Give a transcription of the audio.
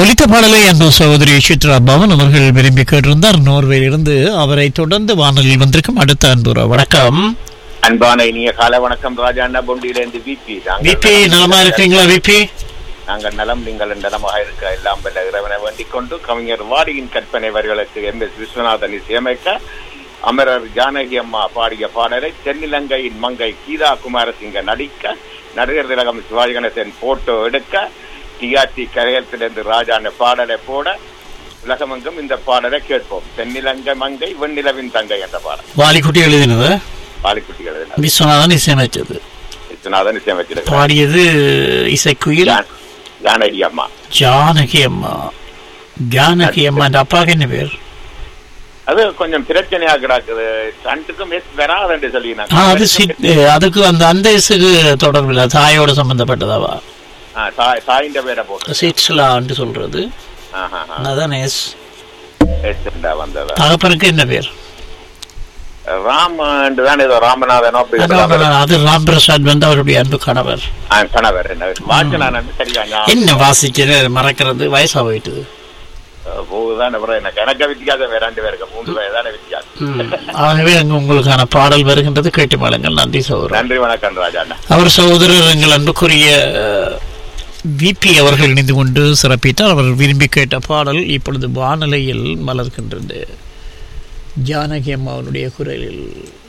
ஒலித்த பாடலை அன்பு சகோதரி சித்ரா பவன் அவர்கள் விரும்பி கேட்டிருந்தார் நோர்வேலிருந்து அவரை தொடர்ந்து வானொலியில் வந்திருக்கும் அடுத்த அன்புரா வணக்கம் அன்பான இனிய கால வணக்கம் ராஜா அண்ணா பொண்டியிலிருந்து விபி விபி நலமா இருக்கீங்களா விபி நாங்கள் நலம் நீங்கள் நலமாக இருக்க எல்லாம் வல்ல இறைவனை வேண்டிக் கொண்டு கவிஞர் வாடியின் கற்பனை வரிகளுக்கு எம் எஸ் விஸ்வநாதன் இசையமைக்க அமரர் ஜானகி அம்மா பாடிய பாடலை தென்னிலங்கையின் மங்கை கீதா குமாரசிங்க நடிக்க நடிகர் திலகம் சிவாஜி கணேசன் போட்டோ எடுக்க டிஆர்டி கரையத்திலிருந்து ராஜா அந்த பாடலை போட உலகமெங்கும் இந்த பாடலை கேட்போம் தென்னிலங்கை மங்கை வெண்ணிலவின் தங்கை என்ற பாடல் வாலிக்குட்டி எழுதினது பாலிக்குட்டிகள் விஸ்வநாதன் இசையமைச்சது விஸ்வநாதன் இசையமைச்சிருக்கிறார் பாடியது இசைக்குயில் ஜான்- ஜானகி அம்மா ஜானகி அம்மா ஜானகி அம்மா அந்த அப்பாவுக்கு என்ன பேர் அது கொஞ்சம் பிரச்சனையா கிடக்குது ரெண்டுக்கும் எஸ் வராதுன்னு சொல்லி நான் ஆ, அது சிட்- அதுக்கு அந்த அந்த இசுக்கு தொடர்பில்லை தாயோட சம்பந்தப்பட்டதாவா ஆ, தாய் தாயின் பேரை போட்டு சிட்ஸ்லான்னு சொல்றது ஆஹா, ஆஹா. அதான் எஸ் எஸ் இருந்தா வந்ததா தகப்பனுக்கு என்ன பேர் ராமன் தான் ஏதோ ராமநாதனோ அப்படி ஏதோ அதான் அவர். அது ராம் பிரசாத் வந்து அவருடைய அன்பு கணவர் ஆ, கணவர் என்ன வாசனானது சரியா ஞாபகம். என்ன வாசிக்கிற மறக்கிறது வயசா போயிட்டுது போகுதான் அப்புறம் எனக்கு எனக்கு வித்தியாசம் வேற ரெண்டு பேருக்கு மூன்று வயது தானே வித்தியாசம் ம். ஆகவே அங்கு உங்களுக்கான பாடல் வருகின்றது கேட்டு மாளுங்கள் நன்றி சகோதரர் நன்றி வணக்கம் ராஜா அண்ணா அவர் சகோதரர் எங்கள் அன்புக்குரிய விபி அவர்கள் இணைந்து கொண்டு சிறப்பித்தார் அவர் விரும்பி கேட்ட பாடல் இப்பொழுது வானலையில் மலர்கின்றது ஜானகி அம்மாவனுடைய குரலில்